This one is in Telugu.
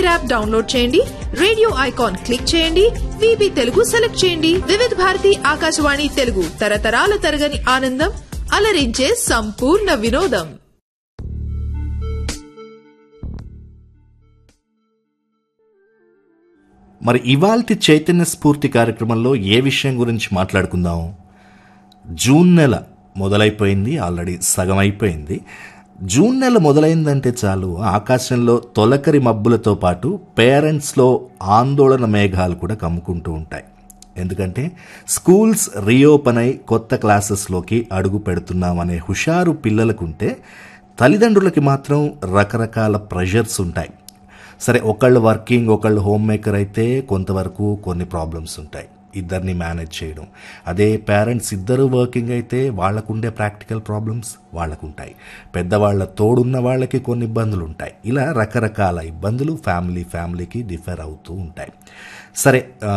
ఎయిర్ యాప్ డౌన్లోడ్ చేయండి రేడియో ఐకాన్ క్లిక్ చేయండి విబి తెలుగు సెలెక్ట్ చేయండి వివిధ భారతి ఆకాశవాణి తెలుగు తరతరాల తరగని ఆనందం అలరించే సంపూర్ణ వినోదం మరి ఇవాల్టి చైతన్య స్ఫూర్తి కార్యక్రమంలో ఏ విషయం గురించి మాట్లాడుకుందాం జూన్ నెల మొదలైపోయింది ఆల్రెడీ సగం అయిపోయింది జూన్ నెల మొదలైందంటే చాలు ఆకాశంలో తొలకరి మబ్బులతో పాటు పేరెంట్స్లో ఆందోళన మేఘాలు కూడా కమ్ముకుంటూ ఉంటాయి ఎందుకంటే స్కూల్స్ రీఓపెన్ అయి కొత్త క్లాసెస్లోకి అడుగు పెడుతున్నామనే హుషారు పిల్లలకుంటే తల్లిదండ్రులకి మాత్రం రకరకాల ప్రెషర్స్ ఉంటాయి సరే ఒకళ్ళు వర్కింగ్ ఒకళ్ళు హోమ్ మేకర్ అయితే కొంతవరకు కొన్ని ప్రాబ్లమ్స్ ఉంటాయి ఇద్దరిని మేనేజ్ చేయడం అదే పేరెంట్స్ ఇద్దరు వర్కింగ్ అయితే వాళ్ళకుండే ప్రాక్టికల్ ప్రాబ్లమ్స్ వాళ్ళకుంటాయి పెద్దవాళ్ళ తోడున్న వాళ్ళకి కొన్ని ఇబ్బందులు ఉంటాయి ఇలా రకరకాల ఇబ్బందులు ఫ్యామిలీ ఫ్యామిలీకి డిఫర్ అవుతూ ఉంటాయి సరే